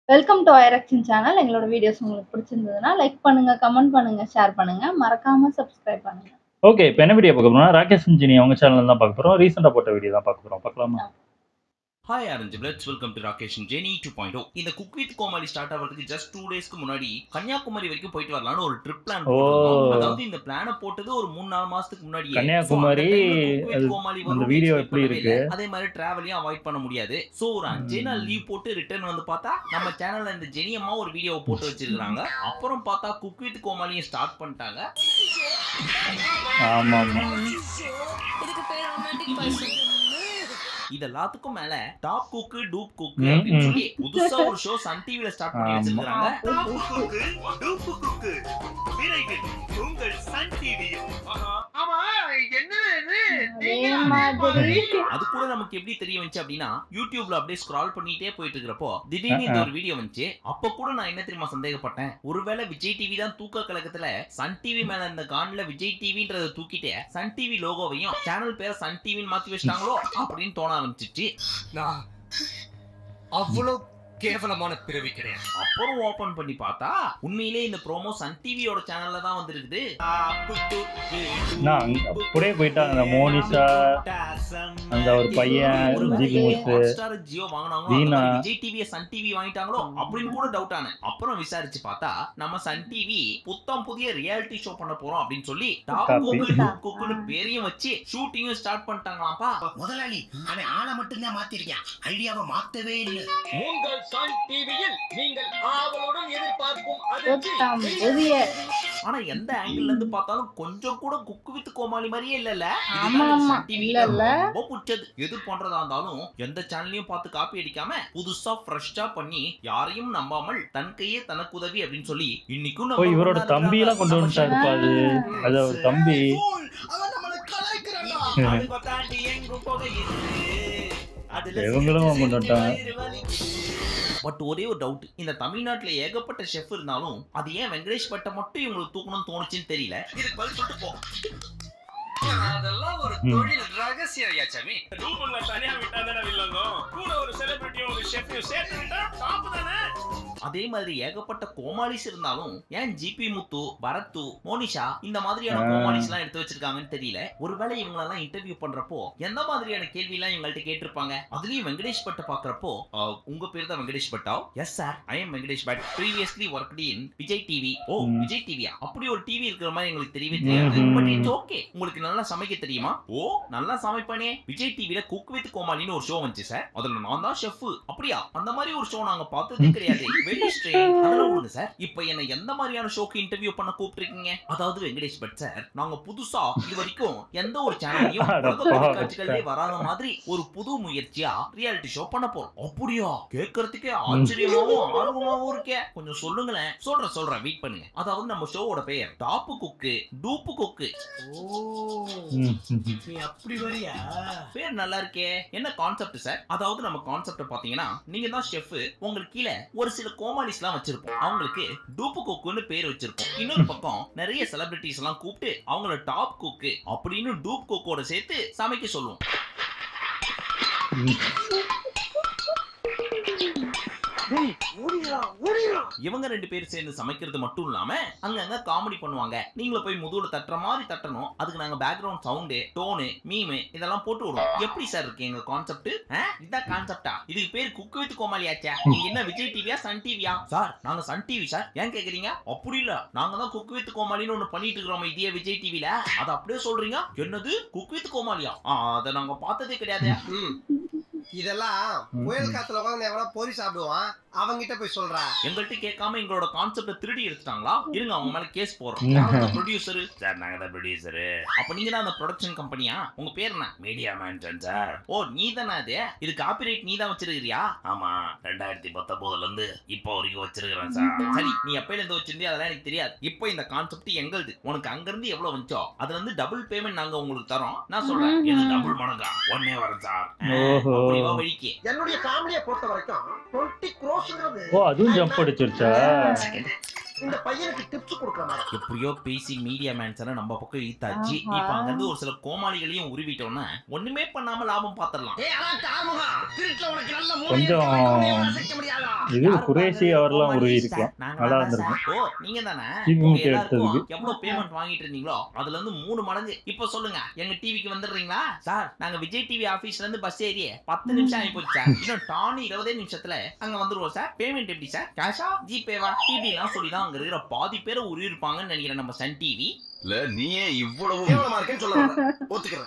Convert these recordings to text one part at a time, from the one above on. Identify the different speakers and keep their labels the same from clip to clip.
Speaker 1: Welcome to ஐரக்ஷன் channel எங்களோட videos உங்களுக்கு பிடிச்சிருந்ததுன்னா லைக் பண்ணுங்க கமெண்ட் பண்ணுங்க ஷேர் பண்ணுங்க மறக்காம சப்ஸ்கிரைப் பண்ணுங்க
Speaker 2: ஓகே இப்போ என்ன வீடியோ பார்க்க போறோம்னா ராகேஷ் இன்ஜினி அவங்க சேனல் தான் பார்க்க போறோம் ரீசெண்டாக போட்ட வீடியோ தான் பார்க்க போறோம் பார்க்கலாமா
Speaker 3: hi orange bloods welcome to Rakesh Jeni two point இந்த குக் வித் கோமாளி ஸ்டார்ட் ஆகிறதுக்கு ஜஸ்ட் டூ டேஸ்க்கு முன்னாடி கன்னியாகுமரி வரைக்கும் போயிட்டு வரலாம்னு ஒரு ட்ரிப் பிளான்
Speaker 2: ஓ.
Speaker 3: அதாவது இந்த பிளானை போட்டது ஒரு மூணு நாலு மாசத்துக்கு முன்னாடி
Speaker 2: கன்னியாகுமரி, அது- அந்த video எப்படி இருக்கு?
Speaker 3: அதே மாதிரி டிராவலையும் அவாய்ட் பண்ண முடியாது சோ ஒரு அஞ்சே நாள் லீவ் போட்டு ரிட்டர்ன் வந்து பார்த்தா நம்ம சேனல்ல இந்த ஜெனி அம்மா ஒரு வீடியோ போட்டு வச்சிருக்காங்க அப்புறம் பார்த்தா குக் வித் கோமாளியும் ஸ்டார்ட் பண்ணிட்டாங்க
Speaker 2: ஆமா ஆமா
Speaker 4: இதுக்கு பேர் ரொமான்டிக் பர்சன்
Speaker 3: இது எல்லாத்துக்கும் மேல டாப் குக்கு டூப் குக்கு
Speaker 2: ம்,
Speaker 3: அப்படின்னு
Speaker 2: ம்.
Speaker 3: சொல்லி புதுசா ஒரு ஷோ சன் டிவில ஸ்டார்ட் பண்ணி
Speaker 2: ஆமா.
Speaker 3: வச்சிருக்காங்க
Speaker 5: உங்கள் சன் டிவியில்
Speaker 1: அதே மாதிரி
Speaker 3: அது கூட நமக்கு எப்படி தெரிய வந்துச்சு அப்படின்னா யூடியூப்ல அப்படியே ஸ்க்ரால் பண்ணிட்டே போயிட்டு இருக்கிறப்போ திடீர்னு இந்த ஒரு வீடியோ வந்துச்சு அப்ப கூட நான் என்ன தெரியுமா சந்தேகப்பட்டேன் ஒருவேளை விஜய் டிவி தான் தூக்க கலக்கத்துல சன் டிவி மேல இந்த கான்ல விஜய் டிவின்றத தூக்கிட்டு சன் டிவி லோகோவையும் சேனல் பேரை சன் டிவின்னு மாத்தி வச்சிட்டாங்களோ அப்படின்னு தோண ஆரம்பிச்சிச்சு
Speaker 5: நான் அவ்வளவு கேவலமான பிறவி கிடையாது
Speaker 3: அப்புறம் ஓபன் பண்ணி பார்த்தா உண்மையிலே இந்த ப்ரோமோ சன் டிவியோட சேனல்ல தான் வந்திருக்குது
Speaker 2: நான் அங்க அப்படியே போயிட்டா அந்த மோனிஷா அந்த ஒரு பையன் ஜிபி முத்து
Speaker 3: ஹாட்ஸ்டார் ஜியோ வாங்குனாங்களோ அந்த
Speaker 2: வீணா.
Speaker 3: மாதிரி விஜய் டிவியை சன் டிவி வாங்கிட்டாங்களோ அப்படின்னு கூட டவுட் ஆனேன் அப்புறம் விசாரிச்சு பார்த்தா நம்ம சன் டிவி புத்தம் புதிய ரியாலிட்டி ஷோ பண்ண போறோம் அப்படின்னு சொல்லி டாப்
Speaker 2: Copy.
Speaker 3: குக்கு டாப் குக்குன்னு பேரையும் வச்சு ஷூட்டிங்கும் ஸ்டார்ட் பண்ணிட்டாங்களாம்ப்பா
Speaker 6: முதலாளி அவன் ஆளை மட்டும்தான் மாத்திருக்கான் ஐடியாவை மாத்தவே இல்லை
Speaker 5: உங்கள் சன் டிவியில் நீங்கள் ஆவலுடன் எதிர்பார்க்கும்
Speaker 1: புத்தம் புதிய
Speaker 3: ஆனா எந்த ஆங்கிள் இருந்து பார்த்தாலும் கொஞ்சம் கூட குக்கு வித் கோமாளி மாதிரியே இல்லல்ல
Speaker 1: ஆமா,
Speaker 3: இதுதான்
Speaker 1: ஆமா.
Speaker 3: சன் டிவி
Speaker 1: இல்ல, இல்ல.
Speaker 3: ரொம்ப பிடிச்சது எது பண்றதா இருந்தாலும் எந்த சேனலையும் பார்த்து காப்பி அடிக்காம புதுசா ஃப்ரெஷ்ஷா பண்ணி யாரையும் நம்பாமல் தன் கையே தனக்கு உதவி அப்படின்னு சொல்லி இன்னைக்கும்
Speaker 2: ஓ இவரோட தம்பி எல்லாம் கொண்டு வந்துட்டாருப்பா அது அது ஒரு தம்பி இவங்களும் கொண்டு வந்துட்டாங்க.
Speaker 3: பட் ஒரே ஒரு டவுட் இந்த தமிழ்நாட்டுல ஏகப்பட்ட ஷெஃப் இருந்தாலும் அது ஏன் வெங்கடேஷ் பட்டை மட்டும் இவங்களுக்கு தூக்கணும்னு தோணுச்சுன்னு தெரியல இதுக்கு பதில் சொல்லிட்டு போ
Speaker 5: அதெல்லாம் ஒரு
Speaker 2: ம்.
Speaker 5: தொழில் ரகசியம் யாச்சாமி ரூபங்கள தனியா விட்டா தானே வில்லங்க கூட ஒரு செலிபிரிட்டியும் ஒரு ஷெஃபையும் சேர்த்து விட்டா டாப் தானே
Speaker 3: அதே மாதிரி ஏகப்பட்ட கோமாளிஸ் இருந்தாலும் ஏன் ஜிபி முத்து பரத்து மோனிஷா இந்த மாதிரியான
Speaker 2: ஆ.
Speaker 3: கோமாளிஸ் எல்லாம் எடுத்து வச்சிருக்காங்கன்னு தெரியல ஒருவேளை இவங்களெல்லாம் இன்டர்வியூ பண்றப்போ எந்த மாதிரியான கேள்வி எல்லாம் இவங்கள்ட்ட கேட்டிருப்பாங்க அதுலயும் வெங்கடேஷ் பட்டை பாக்குறப்போ அஹ், உங்க பேர் தான் வெங்கடேஷ் பட்டா yes sir I am Venkatesh Bhat previously work in Vijay TV oh
Speaker 2: hmm.
Speaker 3: Vijay டிவியா அப்படி ஒரு டிவி இருக்கிற மாதிரி எங்களுக்கு தெரியவே தெரியாது
Speaker 2: ம்ஹும்.
Speaker 3: பட் இட்ஸ் ஓகே உங்களுக்கு நல்லா சமைக்க தெரியுமா ஓ நல்லா சமைப்பானே விஜய் டிவில குக் வித் கோமாளின்னு ஒரு ஷோ வந்துச்சு சார் அதுல நான் தான் ஷெஃப் அப்படியா அந்த மாதிரி ஒரு ஷோ நாங்க பார்த்ததே கிடையாது வெரி ஸ்ட்ரேஞ்ச் அதெல்லாம் விடுங்க சார் இப்போ என்ன எந்த மாதிரியான ஷோக்கு இன்டர்வியூ பண்ண கூப்பிட்டுருக்கீங்க அதாவது வெங்கடேஷ் பட் சார் நாங்க புதுசா இது வரைக்கும் எந்த ஒரு சேனல்லையும்
Speaker 2: அட
Speaker 3: உலக
Speaker 2: பாவம்.
Speaker 3: தொலைக்காட்சிகளே வராத மாதிரி ஒரு புது முயற்சியா ரியாலிட்டி ஷோ பண்ண போறோம் அப்படியா கேட்கறதுக்கே ஆச்சரியமாவும் ஆர்வமாவும் இருக்கே கொஞ்சம் சொல்லுங்களேன் சொல்றேன் சொல்றேன் வெயிட் பண்ணுங்க அதாவது நம்ம ஷோவோட பெயர் டாப்பு குக்கு டூப்பு குக்கு
Speaker 2: ம், ம்.
Speaker 6: நீ அப்படி வரியா
Speaker 3: பேர் நல்லா இருக்கே என்ன கான்செப்ட் சார் அதாவது நம்ம கான்செப்ட் பாத்தீங்கன்னா நீங்க தான் ஷெஃப் உங்களுக்கு கீழே ஒரு சில கோமாளிஸ் எல்லாம் வச்சிருப்போம் அவங்களுக்கு டூப்பு குக்குன்னு பேர் வச்சிருப்போம் இன்னொரு பக்கம் நிறைய செலிபிரிட்டிஸ் எல்லாம் கூப்பிட்டு அவங்கள டாப் குக்கு அப்படின்னு டூப் குக்கோட சேர்த்து சமைக்க சொல்லுவோம் இவங்க ரெண்டு பேரும் சேர்ந்து சமைக்கிறது மட்டும் இல்லாம அங்கங்க காமெடி பண்ணுவாங்க நீங்கள போய் முதுகுல தட்டுற மாதிரி தட்டணும் அதுக்கு நாங்க பேக்ரவுண்ட் சவுண்டு டோனு மீமு இதெல்லாம் போட்டு விடுவோம் எப்படி சார் இருக்கு எங்க கான்செப்ட் இதான் கான்செப்டா இதுக்கு பேர் குக்கு வித் கோமாளியாச்சா நீங்க என்ன விஜய் டிவியா சன் டிவியா சார் நாங்க சன் டிவி சார் ஏன் கேக்குறீங்க அப்படி இல்ல நாங்க தான் குக்கு வித் கோமாளின்னு ஒண்ணு பண்ணிட்டு இருக்கிறோம் இதே விஜய் டிவில அத அப்படியே சொல்றீங்க என்னது குக் வித் கோமாளியா ஆ, அத நாங்க பார்த்ததே கிடையாது
Speaker 7: இதெல்லாம்
Speaker 2: ம்,
Speaker 7: புயல்
Speaker 2: ம்.
Speaker 7: காத்துல உட்காந்து எவனா பொறி சாப்பிடுவான் அவங்கிட்ட போய் சொல்றா
Speaker 3: எங்கள்கிட்ட கேட்காம எங்களோட கான்செப்ட திருடி எடுத்துட்டாங்களா இருங்க அவங்க மேல கேஸ்
Speaker 2: ம்.
Speaker 3: போடுறோம் ப்ரொடியூசர் சார் நாங்க தான் ப்ரொடியூசர் அப்ப நீங்க தான் அந்த ப்ரொடக்ஷன் கம்பெனியா உங்க பேர் என்ன மீடியா மேன்டன் சார் ஓ நீ தானே அது இது காப்பிரைட் நீ தான் வச்சிருக்கிறியா ஆமா ரெண்டாயிரத்தி பத்தொன்பதுல இருந்து இப்போ வரைக்கும் வச்சிருக்கிறேன் சார் சரி நீ எப்பயில இருந்து வச்சிருந்தியா அதெல்லாம் எனக்கு தெரியாது இப்போ இந்த கான்செப்ட் எங்களுது உனக்கு அங்க இருந்து எவ்வளவு வந்துச்சோ அதுல இருந்து டபுள் பேமெண்ட் நாங்க உங்களுக்கு தரோம் நான் சொல்றேன் இது டபுள் மடங்கா ஒன்னே வரேன் சார்
Speaker 2: ஓஹோ.
Speaker 3: அப்படிவா வழிக்கு
Speaker 7: என்னுடைய ஃபேமிலியை பொறுத்த வரைக்கும் டுவெண்ட்டி க்ரோஸ்ங்கிறது
Speaker 2: ஓ அதுவும் ஜம்ப் அடிச்சிருச்சா
Speaker 7: இந்த பையனுக்கு டிப்ஸ் கொடுக்குற மாதிரி
Speaker 3: எப்படியோ பேசி மீடியா மேன்ஸனை நம்ம பக்கம் இழுத்தாச்சு
Speaker 1: ஆஹா.
Speaker 3: இப்ப அங்க இருந்து ஒரு சில கோமாளிகளையும் உருவிட்டோம்னா ஒண்ணுமே பண்ணாம லாபம் பாத்திரலாம்
Speaker 6: ஏய் அதான் தாமுகா திருட்டுல உனக்கு நல்ல
Speaker 2: கொஞ்சம்
Speaker 6: மூளை இருக்கு, உன்னை அசைக்க முடியாதா
Speaker 2: இது குரேஷி அவர்லாம் உருவி இருக்கலாம்
Speaker 3: நாங்க
Speaker 2: நல்லா
Speaker 3: தான் சார்.
Speaker 2: இருந்திருக்கும்
Speaker 3: ஓ நீங்க தானே
Speaker 2: டிவி
Speaker 3: உங்க
Speaker 2: முக்கிய
Speaker 3: எல்லாருக்கும்
Speaker 2: எடுத்ததுக்கு.
Speaker 3: எவ்வளவு பேமெண்ட் வாங்கிட்டு இருந்தீங்களோ அதுல இருந்து மூணு மடங்கு இப்ப சொல்லுங்க எங்க டிவிக்கு வந்துடுறீங்களா சார் நாங்க விஜய் டிவி ஆபீஸ்ல இருந்து பஸ் ஏறி பத்து நிமிஷம் ஆகி போச்சு சார் இன்னும் டானி இருபதே நிமிஷத்துல அங்க வந்துருவோம் சார் பேமெண்ட் எப்படி சார் கேஷா ஜிபேவா இப்படிலாம் சொல்லி தான் அங்க இருக்கிற பாதி பேரை உருவி இருப்பாங்கன்னு நினைக்கிறேன் நம்ம சன் டிவி
Speaker 8: இல்ல நீயே இவ்வளவு
Speaker 7: கேவலமா இருக்கேன்னு சொல்ல வரேன். ஒத்துக்கிறேன்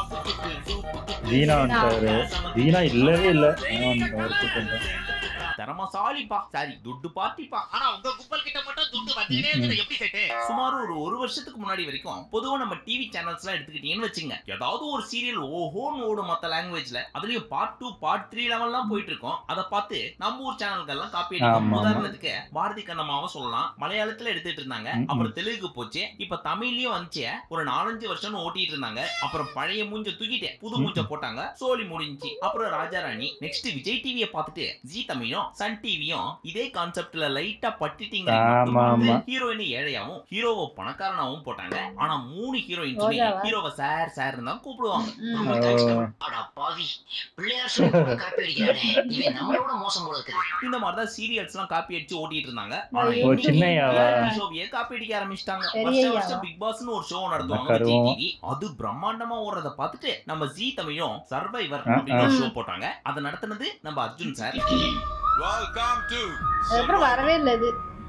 Speaker 2: தீனா வந்துட்டாரு தீனா இல்லவே இல்லை ஆனா வந்துட்டாரு கூப்பிட்டு
Speaker 3: தரமசாலிப்பா சாரி துட்டு பார்ட்டிப்பா
Speaker 6: ஆனா உங்க கும்பல் கிட்ட மட்டும் துட்டு வந்துட்டே இருக்குது எப்படி செட்டு
Speaker 3: சுமார் ஒரு ஒரு வருஷத்துக்கு முன்னாடி வரைக்கும் பொதுவா நம்ம டிவி சேனல்ஸ்லாம் எடுத்துக்கிட்டீங்கன்னு வச்சுங்க ஏதாவது ஒரு சீரியல் ஓஹோன்னு ஓடும் மத்த லாங்குவேஜ்ல அதுலயும் பார்ட் டூ பார்ட் த்ரீ லெவல்லாம் போயிட்டு இருக்கோம் அதை பார்த்து நம்ம ஊர் சேனல்கள்லாம் காப்பி
Speaker 2: ஆமா,
Speaker 3: அடிக்கும்
Speaker 2: ஆமா.
Speaker 3: உதாரணத்துக்கு பாரதி கண்ணம்மாவை சொல்லலாம் மலையாளத்துல எடுத்துட்டு இருந்தாங்க
Speaker 2: ம், ம்.
Speaker 3: அப்புறம் தெலுங்கு போச்சு இப்ப தமிழ்லயும் வந்துச்சு ஒரு நாலஞ்சு வருஷம் ஓட்டிட்டு இருந்தாங்க அப்புறம் பழைய மூஞ்ச தூக்கிட்டு புது
Speaker 2: ம்,
Speaker 3: மூஞ்ச போட்டாங்க சோலி முடிஞ்சுச்சு அப்புறம் ராஜாராணி நெக்ஸ்ட் விஜய் டிவியை பார்த்துட்டு ஜி தமிழும் சன் டிவியும் இதே கான்செப்ட்ல லைட்டா பட்டிட்டீங்க
Speaker 2: ஆமா, ஆமா.
Speaker 3: ஹீரோயினை ஏழையாவும் ஹீரோவை பணக்காரனாவும் போட்டாங்க ஆனா மூணு ஹீரோயின்ஸுமே
Speaker 1: ரோஜாவா?
Speaker 3: ஹீரோவை சார் சார் தான் கூப்பிடுவாங்க
Speaker 1: ம்.
Speaker 2: ஓ,
Speaker 6: அடா பாவி பிள்ளையார் சொல்லி கூட காப்பி அடிக்கிறானே இவன் நம்மளோட மோசம் போல இருக்குது
Speaker 3: இந்த மாதிரி தான் சீரியல்ஸ் எல்லாம் காப்பி அடிச்சு ஓட்டிட்டு இருந்தாங்க
Speaker 1: ஓ,
Speaker 3: ஆனா
Speaker 2: சின்னையாவா?
Speaker 3: ஷோவையே காப்பி அடிக்க ஆரம்பிச்சிட்டாங்க
Speaker 1: பெரியய்யாவா?
Speaker 3: வருஷம் வருஷம் பிக் பாஸ்னு ஒரு ஷோ நடத்துவாங்க
Speaker 2: கருவம்.
Speaker 3: விஜய் டிவி அது பிரம்மாண்டமா ஓடுறத பார்த்துட்டு நம்ம ஜி தமிழும் சர்வைவர்
Speaker 2: ஆ,
Speaker 3: அப்படின்னு ஒரு
Speaker 1: ஆ.
Speaker 3: ஷோ போட்டாங்க அதை நடத்துனது நம்ம அர்ஜுன் சார்
Speaker 8: வெல்கம் டு
Speaker 1: அதுக்கப்புறம் வரவே இல்லை இது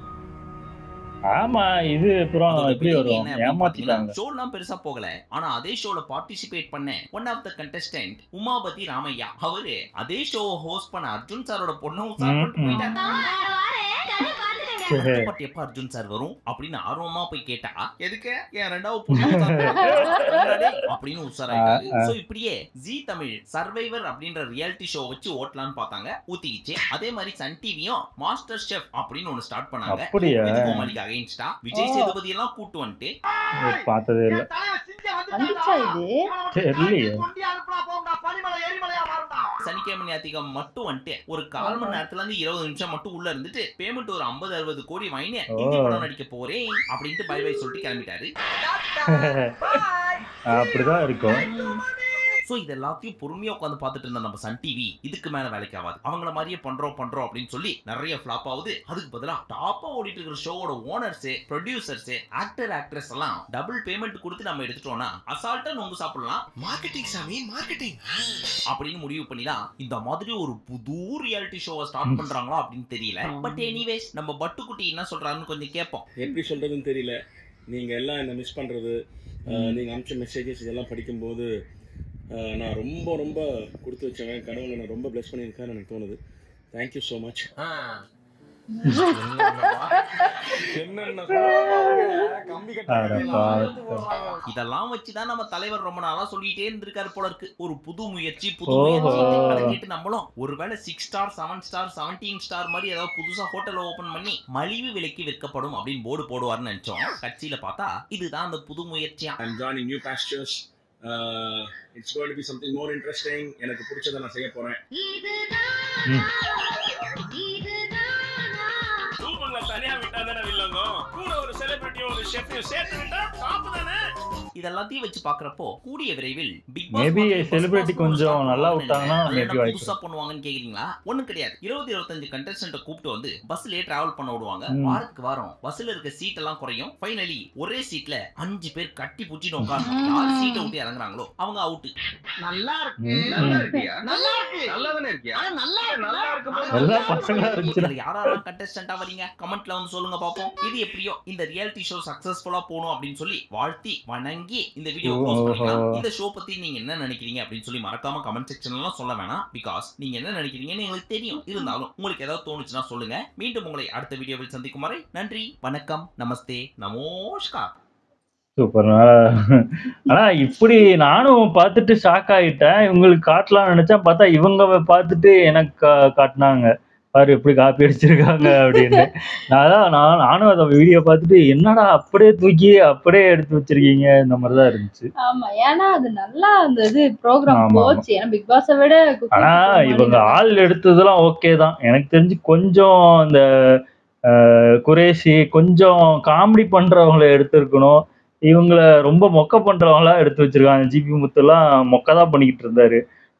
Speaker 2: ஆமா இது அப்புறம்
Speaker 3: அதோட
Speaker 2: எப்படி
Speaker 3: விளைவு
Speaker 2: வரும்
Speaker 3: என்ன அப்படின்னு
Speaker 2: ஏமாத்திட்டாங்க
Speaker 3: பாத்தீங்கன்னா, ஷோலாம் பெருசா போகல ஆனா அதே ஷோல பார்ட்டிசிபேட் பண்ண one of the contestant Umapathy Ramaiah அவரு அதே ஷோவை ஹோஸ்ட் பண்ண அர்ஜுன் சாரோட பொண்ணும்
Speaker 2: ம்,
Speaker 3: சார் பண்ணிட்டு
Speaker 2: ம்.
Speaker 3: போயிட்டாரு
Speaker 2: சரி.
Speaker 3: அடுத்த பாட்டு எப்ப அர்ஜுன் சார் வரும் அப்படின்னு ஆர்வமா போய் கேட்டா எதுக்கு என் ரெண்டாவது பொண்ணு உட்கார்ந்து அப்படின்னு உஷாராயிட்டாரு
Speaker 2: ஆ, ஆ.
Speaker 3: சோ இப்படியே ஜி தமிழ் சர்வைவர் அப்படின்ற ரியாலிட்டி ஷோ வச்சு ஓட்டலாம்னு பார்த்தாங்க ஊத்திக்கிச்சு அதே மாதிரி சன் டிவியும் மாஸ்டர் ஷெஃப் அப்படின்னு ஒன்னு ஸ்டார்ட் பண்ணாங்க
Speaker 2: அப்படியா?
Speaker 3: இது கோமாளிக்கு அகைன்ஸ்டா விஜய்
Speaker 1: ஓ.
Speaker 3: சேதுபதி எல்லாம் கூட்டு வந்துட்டு
Speaker 2: பார்த்ததே இல்ல
Speaker 7: என் தலைவன் சிங்கம்
Speaker 1: வந்துச்சா இது?
Speaker 7: இவனை மட்டும்
Speaker 2: தெரியலையே.
Speaker 7: கொண்டி அனுப்புனா போகும்டா, பனிமலை எரிமலையா மாறும்டா.
Speaker 3: சனிக்கிழமை ஞாயிற்றுக்கிழமை மட்டும் வந்துட்டு ஒரு கால் மணி நேரத்துல இருந்து இருபது நிமிஷம் மட்டும் உள்ள இருந்துட்டு பேமெண்ட் ஒரு ஐம்பது அறுபது கோடி வாங்கி ஹிந்தி
Speaker 2: ஓ.
Speaker 3: படம் நடிக்க போறேன் அப்படின்ட்டு பை பை சொல்லிட்டு கிளம்பிட்டாரு
Speaker 7: Bye.
Speaker 2: அப்படிதான் இருக்கும்
Speaker 3: சோ இது எல்லாத்தையும் பொறுமையா உட்காந்து பார்த்துட்டு இருந்த நம்ம சன் டிவி இதுக்கு மேல வேலைக்கு ஆகாது அவங்கள மாதிரியே பண்றோம் பண்றோம் அப்படின்னு சொல்லி நிறைய ஃபிளாப் ஆகுது அதுக்கு பதிலா டாப்பா ஓடிட்டு இருக்கிற ஷோவோட ஓனர்ஸ் ப்ரொடியூசர்ஸ் ஆக்டர் ஆக்ட்ரஸ் எல்லாம் டபுள் பேமெண்ட் கொடுத்து நம்ம எடுத்துட்டோம்னா அசால்ட்டா நொங்கு சாப்பிடலாம்
Speaker 6: மார்க்கெட்டிங் சாமி மார்க்கெட்டிங்
Speaker 3: அப்படின்னு முடிவு பண்ணி தான் இந்த மாதிரி ஒரு புது ரியாலிட்டி ஷோவை ஸ்டார்ட் பண்றாங்களா அப்படின்னு தெரியல பட் எனிவேஸ் நம்ம பட்டுக்குட்டி என்ன சொல்றாருன்னு கொஞ்சம் கேட்போம்
Speaker 9: எப்படி சொல்கிறதுன்னு தெரியல நீங்கள் எல்லாம் என்னை மிஸ் பண்ணுறது நீங்கள் அனுப்பிச்ச மெசேஜஸ் இதெல்லாம் படிக்கும்போது அஹ், நான் ரொம்ப ரொம்ப கொடுத்து வச்சவன் கடவுளை நான் ரொம்ப ப்ளஸ் பண்ணியிருக்கான்னு எனக்கு தோணுது தேங்க்யூ ஸோ மச் என்னென்ன கம்பி
Speaker 2: அட பாவம்.
Speaker 3: இதெல்லாம் வச்சுதான் நம்ம தலைவர் ரொம்ப நாளா சொல்லிட்டே இருந்திருக்காரு போல இருக்கு ஒரு புது முயற்சி புது
Speaker 2: ஓஹோ.
Speaker 3: முயற்சி அதை கேட்டு நம்மளும் ஒருவேளை six star seven star seventeen star மாதிரி ஏதாவது புதுசா ஹோட்டல் ஓபன் பண்ணி மலிவு விலைக்கு விற்கப்படும் அப்படின்னு போர்டு போடுவார்னு நினைச்சோம் கட்சியில பார்த்தா இதுதான் அந்த புது முயற்சியா
Speaker 9: I'm joining new pastors it's going to be something more interesting எனக்கு பிடிச்சதை நான் செய்ய போகிறேன்
Speaker 5: ரூமுங்களை தனியா விட்டா தானே வில்லங்கம் கூட ஒரு செலிபிரிட்டியும் ஒரு ஷெஃபையும் சேர்த்து விட்டா டாப் தானே
Speaker 3: இதெல்லாத்தையும் வச்சு பாக்குறப்போ கூடிய விரைவில் பிக்
Speaker 2: Maybe celebrity கொஞ்சம் நல்லா விட்டாங்கன்னா maybe வாய்ப்பு.
Speaker 3: புதுசா பண்ணுவாங்கன்னு கேக்குறீங்களா ஒண்ணும் கிடையாது இருபது இருபத்தஞ்சு கண்டஸ்டன்ட் கூப்பிட்டு வந்து பஸ்லயே டிராவல் பண்ண விடுவாங்க
Speaker 2: ம்.
Speaker 3: வாரத்துக்கு வாரம் பஸ்ல இருக்க சீட் எல்லாம் குறையும் ஃபைனலி ஒரே சீட்ல அஞ்சு பேர் கட்டி புடிச்சிட்டு உட்காரணும்
Speaker 1: ம்.
Speaker 3: யார் சீட்டை விட்டு இறங்குறாங்களோ அவங்க அவுட்
Speaker 7: நல்லா இருக்கு
Speaker 2: ம்,
Speaker 8: நல்லா
Speaker 2: ம்.
Speaker 8: இருக்கியா
Speaker 7: நல்லா இருக்கு
Speaker 8: நல்லா தானே இருக்கியா
Speaker 7: ஆனா நல்லா இருக்கு
Speaker 8: நல்லா இருக்கும்போது
Speaker 2: எல்லா பசங்களா இருந்துச்சுன்னா
Speaker 3: இதுல யாரெல்லாம் கண்டஸ்டன்டா வரீங்க கமெண்ட்ல வந்து சொல்லுங்க பாப்போம் இது எப்படியோ இந்த ரியாலிட்டி ஷோ சக்சஸ்ஃபுல்லா போகணும் அப்படின்னு சொல்லி வாழ்த்தி வணங்கி இந்த வீடியோ க்ளோஸ் பண்ணிக்கலாம்
Speaker 2: ஓஹோ.
Speaker 3: இந்த ஷோ பத்தி நீங்க என்ன நினைக்கிறீங்க அப்படின்னு சொல்லி மறக்காம கமெண்ட் செக்ஷன்ல சொல்ல வேணாம் பிகாஸ் நீங்க என்ன நினைக்கிறீங்கன்னு எங்களுக்கு தெரியும் இருந்தாலும் உங்களுக்கு ஏதாவது தோணுச்சுன்னா சொல்லுங்க மீண்டும் உங்களை அடுத்த வீடியோவில் சந்திக்கும் வரை நன்றி வணக்கம் நமஸ்தே நமோஷ்கார்
Speaker 2: சூப்பர் ஆனா இப்படி நானும் பார்த்துட்டு ஷாக் ஆயிட்டேன் இவங்களுக்கு காட்டலாம்னு நினைச்சேன் பார்த்தா இவங்க பார்த்துட்டு எனக்கு கா- காட்டினாங்க பாரு எப்படி காப்பி அடிச்சிருக்காங்க அப்படின்னு நான் அதான் நான் நானும் அதை வீடியோ பார்த்துட்டு என்னடா அப்படியே தூக்கி அப்படியே எடுத்து வச்சிருக்கீங்க இந்த மாதிரி தான் இருந்துச்சு
Speaker 1: ஆமா ஏன்னா அது நல்லா அந்த இது ப்ரோக்ராம்
Speaker 2: ஆமா, ஆமா.
Speaker 1: போச்சு ஏன்னா பிக் பாஸை விட cooking
Speaker 2: ஆனா
Speaker 1: show மாதிரி
Speaker 2: இவங்க
Speaker 1: நல்லா-
Speaker 2: ஆள் எடுத்ததெல்லாம் ஓகே தான் எனக்கு தெரிஞ்சு கொஞ்சம் இந்த அஹ், குரேஷி கொஞ்சம் காமெடி பண்றவங்கள எடுத்திருக்கணும் இவங்கள ரொம்ப மொக்க பண்றவங்களா எடுத்து வச்சிருக்காங்க ஜிபி முத்துலாம் மொக்க தான் பண்ணிக்கிட்டு இருந்தாரு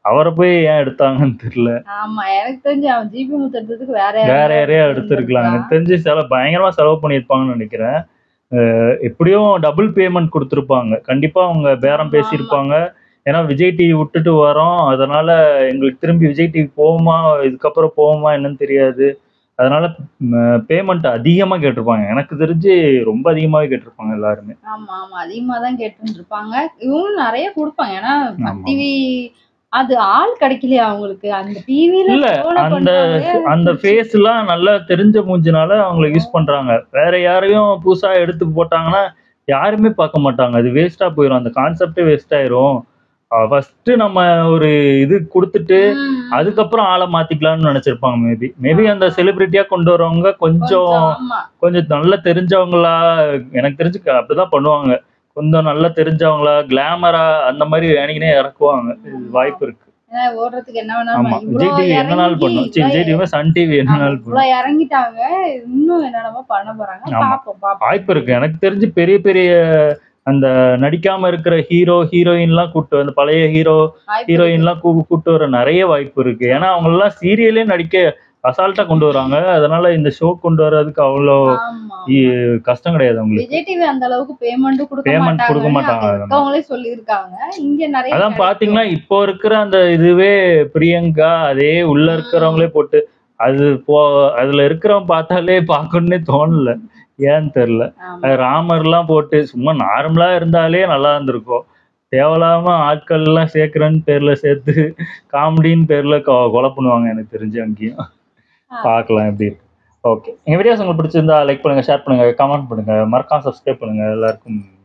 Speaker 2: அவரை போய் ஏன் எடுத்தாங்கன்னு தெரியல
Speaker 1: ஆமா எனக்கு தெரிஞ்சு அவன் ஜிபி முத்து எடுத்ததுக்கு வேற
Speaker 2: வேற யாரையா எடுத்திருக்கலாம் எனக்கு தெரிஞ்சு செலவு பயங்கரமா செலவு பண்ணியிருப்பாங்கன்னு நினைக்கிறேன் அஹ் எப்படியும் டபுள் பேமெண்ட் கொடுத்துருப்பாங்க கண்டிப்பா அவங்க பேரம்
Speaker 1: ஆமா,
Speaker 2: பேசியிருப்பாங்க ஏன்னா விஜய் டிவி விட்டுட்டு வரோம் அதனால எங்களுக்கு திரும்பி விஜய் டிவி போகுமா இதுக்கப்புறம் போகுமா என்னன்னு தெரியாது அதனால பேமெண்ட் அதிகமா கேட்டிருப்பாங்க எனக்கு தெரிஞ்சு ரொம்ப அதிகமாவே கேட்டிருப்பாங்க எல்லாருமே
Speaker 1: ஆமா ஆமா அதிகமா தான் கேட்டுட்டு இருப்பாங்க இவங்களும் நிறைய கொடுப்பாங்க ஏன்னா
Speaker 2: ஆமா.
Speaker 1: டிவி அது ஆள் கிடைக்கலையா அவங்களுக்கு அந்த டிவில
Speaker 2: இல்ல அந்த அந்த ஃபேஸ் எல்லாம் நல்லா தெரிஞ்ச மூஞ்சினால அவங்கள யூஸ் பண்றாங்க வேற யாரையும் புதுசா எடுத்து போட்டாங்கன்னா யாருமே பார்க்க மாட்டாங்க அது வேஸ்டா போயிடும் அந்த கான்செப்டே வேஸ்ட் ஆயிரும் ஃபர்ஸ்ட் நம்ம ஒரு இது கொடுத்துட்டு அதுக்கப்புறம் ஆளை மாத்திக்கலாம்னு நினைச்சிருப்பாங்க மேபி மேபி அந்த செலிபிரிட்டியா கொண்டு வரவங்க கொஞ்சம்
Speaker 1: ஆமா
Speaker 2: கொஞ்சம் நல்லா தெரிஞ்சவங்களா எனக்கு தெரிஞ்சு க- அப்படிதான் பண்ணுவாங்க கொஞ்சம் நல்லா தெரிஞ்சவங்களா கிளாமரா அந்த மாதிரி வேணிக்கினே இறக்குவாங்க இது வாய்ப்பு இருக்கு
Speaker 1: ஏன்னா ஓடுறதுக்கு என்ன
Speaker 2: ஆமா
Speaker 1: வேணாலும்
Speaker 2: விஜய் டிவி என்ன நாள் பண்ணும் சரி விஜய் டிவி சன் டிவி என்ன நாள் பண்ணும்
Speaker 1: இவ்வளவு இறங்கிட்டாங்க இன்னும் என்னென்னமோ பண்ண போறாங்க
Speaker 2: ஆமா.
Speaker 1: பாப்போம் பாப்போம்
Speaker 2: வாய்ப்பு இருக்கு எனக்கு தெரிஞ்சு பெரிய பெரிய அந்த நடிக்காம இருக்கிற ஹீரோ ஹீரோயின்லாம் கூட்டு அந்த பழைய ஹீரோ
Speaker 1: வாய்ப்பு
Speaker 2: ஹீரோயின்லாம் கூ கூட்டு வர நிறைய வாய்ப்பு இருக்கு ஏன்னா அவங்க எல்லாம் சீரியலே நடிக்க அசால்ட்டா கொண்டு வராங்க அதனால இந்த ஷோ கொண்டு வர்றதுக்கு அவ்வளோ
Speaker 1: இருக்கு. ஆமா
Speaker 2: இ- கஷ்டம் கிடையாது அவங்களுக்கு
Speaker 1: விஜய் டிவி அந்த அளவுக்கு பேமெண்ட்டும் கொடுக்க
Speaker 2: Payment
Speaker 1: மாட்டாங்க
Speaker 2: கொடுக்க மாட்டாங்க.
Speaker 1: அங்க இருக்கவங்களே சொல்லியிருக்காங்க இங்க நிறைய
Speaker 2: அதான்
Speaker 1: கிடைக்கும்.
Speaker 2: பாத்தீங்கன்னா இப்போ இருக்கிற அந்த இதுவே பிரியங்கா அதே உள்ள இருக்கிறவங்களே போட்டு அது போ அதுல இருக்கிறவன் பார்த்தாலே பார்க்கணுன்னே தோணல ஏன்னு தெரியல
Speaker 1: ஆமா.
Speaker 2: அது ராமர்லாம் போட்டு சும்மா நார்மலா இருந்தாலே நல்லா இருந்திருக்கும் தேவையில்லாம ஆட்கள் எல்லாம் சேர்க்கிறேன்னு பேர்ல சேர்த்து காமெடின்னு பேர்ல கொ- கொலை பண்ணுவாங்க எனக்கு தெரிஞ்சு அங்கேயும் பார்க்கலாம் எப்படி இருக்கு ஓகே எங்க வீடியோஸ் உங்களுக்கு பிடிச்சிருந்தா லைக் பண்ணுங்க ஷேர் பண்ணுங்க கமெண்ட் பண்ணுங்க மறக்காம சப்ஸ்கிரைப் பண்ணுங்க எல்லாருக்கும்